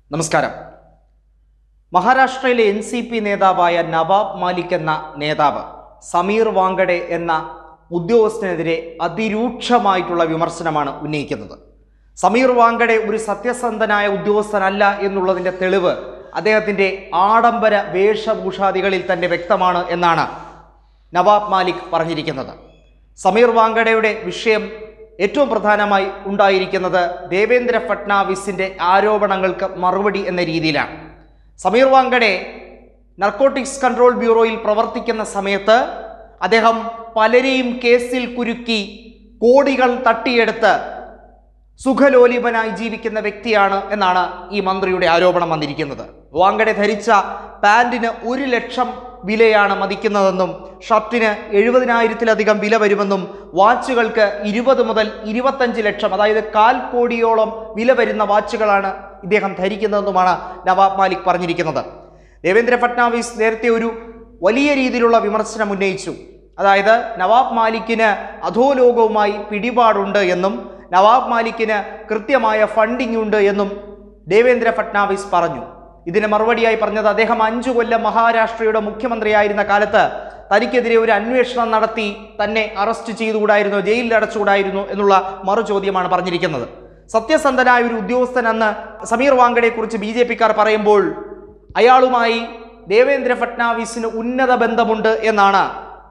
നമസ്കാരം മഹാരാഷ്ട്രയിലെ N C P നേതാവായ നവാബ് മാലിക് എന്ന നേതാവ് സമീർ വാങ്കഡെ എന്ന ഉദ്യോഗസ്ഥനെതിരെ അതിരൂക്ഷമായിട്ടുള്ള വിമർശനമാണ് ഉന്നയിക്കുന്നത് സമീർ വാങ്കഡെ ഒരു സത്യസന്ധനായ ഉദ്യോഗസ്ഥനല്ല എന്നുള്ളതിൻ്റെ തെളിവ് അദ്ദേഹത്തിൻ്റെ ആഡംബര വേഷഭൂഷാദികളിൽ തന്നെ വ്യക്തമാണ് എന്നാണ് നവാബ് മാലിക് പറഞ്ഞിരിക്കുന്നത് സമീർ വാങ്കഡയുടെ വിഷയം ഏറ്റവും പ്രധാനമായി ഉണ്ടായിരിക്കുന്നത് ദേവേന്ദ്ര ഫട്നാവിസിന്റെ ആരോപണങ്ങൾക്ക് മറുപടി എന്ന രീതിയിലാണ് സമീർ വാങ്കഡെ നർക്കോട്ടിക്സ് കൺട്രോൾ ബ്യൂറോയിൽ പ്രവർത്തിക്കുന്ന സമയത്ത് അദ്ദേഹം പലരെയും കേസിൽ കുരുക്കി കോടികൾ തട്ടിയെടുത്ത് സുഖലോലിപനായി ജീവിക്കുന്ന വ്യക്തിയാണ് എന്നാണ് ഈ മന്ത്രിയുടെ ആരോപണം വന്നിരിക്കുന്നത് വാങ്കഡെ ധരിച്ച പാന്റിന് ഒരു ലക്ഷം വിലയാണ് മതിക്കുന്നതെന്നും ഷർട്ടിന് എഴുപതിനായിരത്തിലധികം വില വരുമെന്നും വാച്ചുകൾക്ക് ഇരുപത് മുതൽ ഇരുപത്തഞ്ച് ലക്ഷം അതായത് കാൽ കോടിയോളം വില വരുന്ന വാച്ചുകളാണ് ഇദ്ദേഹം ധരിക്കുന്നതെന്നുമാണ് നവാബ് മാലിക് പറഞ്ഞിരിക്കുന്നത് ദേവേന്ദ്ര ഫട്നാവിസ് നേരത്തെ ഒരു വലിയ രീതിയിലുള്ള വിമർശനം ഉന്നയിച്ചു അതായത് നവാബ് മാലിക്കിന് അധോലോകവുമായി പിടിപാടുണ്ട് എന്നും നവാബ് മാലിക്കിന് കൃത്യമായ ഫണ്ടിംഗ് ഉണ്ട് എന്നും ദേവേന്ദ്ര ഫട്നാവിസ് പറഞ്ഞു ഇതിന് മറുപടിയായി പറഞ്ഞത് അദ്ദേഹം അഞ്ചു കൊല്ലം മഹാരാഷ്ട്രയുടെ മുഖ്യമന്ത്രിയായിരുന്ന കാലത്ത് തനിക്കെതിരെ ഒരു അന്വേഷണം നടത്തി തന്നെ അറസ്റ്റ് ചെയ്തുകൂടായിരുന്നു ജയിലിൽ അടച്ചുകൂടായിരുന്നു എന്നുള്ള മറു ചോദ്യമാണ് പറഞ്ഞിരിക്കുന്നത് സത്യസന്ധനായ ഒരു ഉദ്യോഗസ്ഥൻ അന്ന് സമീർ വാങ്കഡെ കുറിച്ച് ബി ജെ പിക്കാർ പറയുമ്പോൾ അയാളുമായി ദേവേന്ദ്ര ഫട്നാവിസിന് ഉന്നത ബന്ധമുണ്ട് എന്നാണ്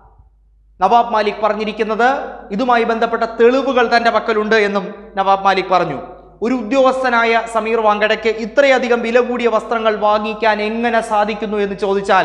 നവാബ് മാലിക് പറഞ്ഞിരിക്കുന്നത് ഇതുമായി ബന്ധപ്പെട്ട തെളിവുകൾ തന്റെ പക്കലുണ്ട് എന്നും നവാബ് മാലിക് പറഞ്ഞു ഒരു ഉദ്യോഗസ്ഥനായ സമീർ വാങ്കടയ്ക്ക് ഇത്രയധികം വില കൂടിയ വസ്ത്രങ്ങൾ വാങ്ങിക്കാൻ എങ്ങനെ സാധിക്കുന്നു എന്ന് ചോദിച്ചാൽ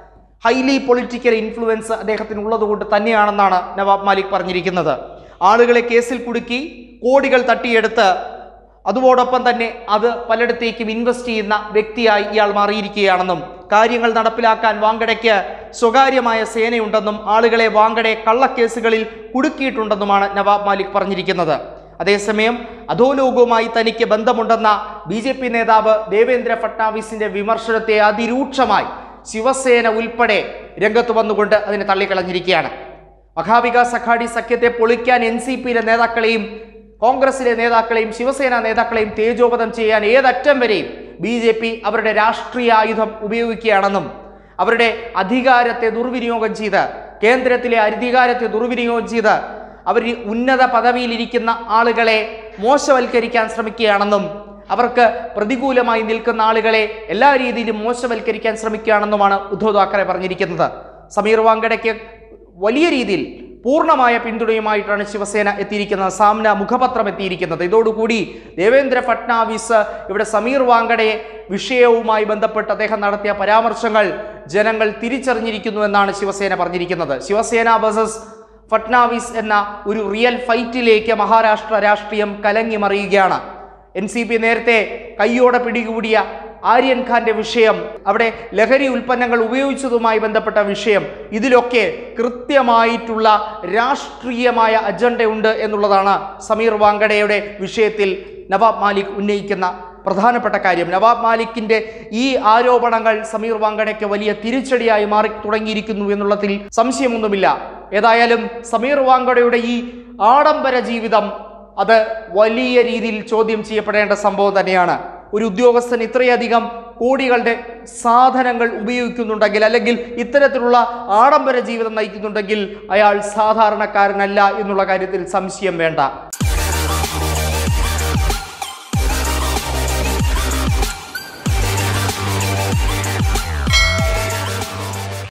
ഹൈലി പൊളിറ്റിക്കൽ ഇൻഫ്ലുവൻസ് അദ്ദേഹത്തിന് ഉള്ളതുകൊണ്ട് തന്നെയാണെന്നാണ് നവാബ് മാലിക് പറഞ്ഞിരിക്കുന്നത് ആളുകളെ കേസിൽ കുടുക്കി കോടികൾ തട്ടിയെടുത്ത് അതോടൊപ്പം തന്നെ അത് പലയിടത്തേക്കും ഇൻവെസ്റ്റ് ചെയ്യുന്ന വ്യക്തിയായി ഇയാൾ മാറിയിരിക്കുകയാണെന്നും കാര്യങ്ങൾ നടപ്പിലാക്കാൻ വാങ്കടയ്ക്ക് സ്വകാര്യമായ സേനയുണ്ടെന്നും ആളുകളെ വാങ്കടെ കള്ളക്കേസുകളിൽ കുടുക്കിയിട്ടുണ്ടെന്നുമാണ് നവാബ് മാലിക് പറഞ്ഞിരിക്കുന്നത് അതേസമയം അധോലോകവുമായി തനിക്ക് ബന്ധമുണ്ടെന്ന ബി ജെ പി നേതാവ് ദേവേന്ദ്ര ഫട്നാവിസിന്റെ വിമർശനത്തെ അതിരൂക്ഷമായി ശിവസേന ഉൾപ്പെടെ രംഗത്ത് വന്നുകൊണ്ട് അതിനെ തള്ളിക്കളഞ്ഞിരിക്കുകയാണ് മഹാവികാസ് അഘാടി സഖ്യത്തെ പൊളിക്കാൻ എൻ സി പിയിലെ നേതാക്കളെയും കോൺഗ്രസിലെ നേതാക്കളെയും ശിവസേന നേതാക്കളെയും തേജോപതം ചെയ്യാൻ ഏതറ്റം വരെയും ബി ജെ പി അവരുടെ രാഷ്ട്രീയ ആയുധം ഉപയോഗിക്കുകയാണെന്നും അവരുടെ അധികാരത്തെ ദുർവിനിയോഗം ചെയ്ത് കേന്ദ്രത്തിലെ അധികാരത്തെ ദുർവിനിയോഗം ചെയ്ത് അവർ ഉന്നത പദവിയിലിരിക്കുന്ന ആളുകളെ മോശവൽക്കരിക്കാൻ ശ്രമിക്കുകയാണെന്നും അവർക്ക് പ്രതികൂലമായി നിൽക്കുന്ന ആളുകളെ എല്ലാ രീതിയിലും മോശവൽക്കരിക്കാൻ ശ്രമിക്കുകയാണെന്നുമാണ് ഉദ്ധവ് താക്കറെ പറഞ്ഞിരിക്കുന്നത് സമീർ വാങ്കഡയ്ക്ക് വലിയ രീതിയിൽ പൂർണ്ണമായ പിന്തുണയുമായിട്ടാണ് ശിവസേന എത്തിയിരിക്കുന്നത് സാമ്ന മുഖപത്രം എത്തിയിരിക്കുന്നത് ഇതോടുകൂടി ദേവേന്ദ്ര ഫട്നാവിസ് ഇവിടെ സമീർ വാങ്കഡയെ വിഷയവുമായി ബന്ധപ്പെട്ട് അദ്ദേഹം നടത്തിയ പരാമർശങ്ങൾ ജനങ്ങൾ തിരിച്ചറിഞ്ഞിരിക്കുന്നു എന്നാണ് ശിവസേന പറഞ്ഞിരിക്കുന്നത് ശിവസേന വേഴ്സസ് ഫട്നാവിസ് എന്ന ഒരു റിയൽ ഫൈറ്റിലേക്ക് മഹാരാഷ്ട്ര രാഷ്ട്രീയം കലങ്ങി മറിയുകയാണ് എൻ സി പി നേരത്തെ കയ്യോടെ പിടികൂടിയ ആര്യൻ ഖാന്റെ വിഷയം അവിടെ ലഹരി ഉൽപ്പന്നങ്ങൾ ഉപയോഗിച്ചതുമായി ബന്ധപ്പെട്ട വിഷയം ഇതിലൊക്കെ കൃത്യമായിട്ടുള്ള രാഷ്ട്രീയമായ അജണ്ടയുണ്ട് എന്നുള്ളതാണ് സമീർ വാങ്കഡയുടെ വിഷയത്തിൽ നവാബ് മാലിക് ഉന്നയിക്കുന്ന പ്രധാനപ്പെട്ട കാര്യം നവാബ് മാലിക്കിന്റെ ഈ ആരോപണങ്ങൾ സമീർ വാങ്കഡയ്ക്ക് വലിയ തിരിച്ചടിയായി മാറി തുടങ്ങിയിരിക്കുന്നു എന്നുള്ളതിൽ സംശയമൊന്നുമില്ല ഏതായാലും സമീർ വാങ്കഡയുടെ ഈ ആഡംബര ജീവിതം അത് വലിയ രീതിയിൽ ചോദ്യം ചെയ്യപ്പെടേണ്ട സംഭവം തന്നെയാണ് ഒരു ഉദ്യോഗസ്ഥൻ ഇത്രയധികം കോടികളുടെ സാധനങ്ങൾ ഉപയോഗിക്കുന്നുണ്ടെങ്കിൽ അല്ലെങ്കിൽ ഇത്തരത്തിലുള്ള ആഡംബര ജീവിതം നയിക്കുന്നുണ്ടെങ്കിൽ അയാൾ സാധാരണക്കാരനല്ല എന്നുള്ള കാര്യത്തിൽ സംശയം വേണ്ട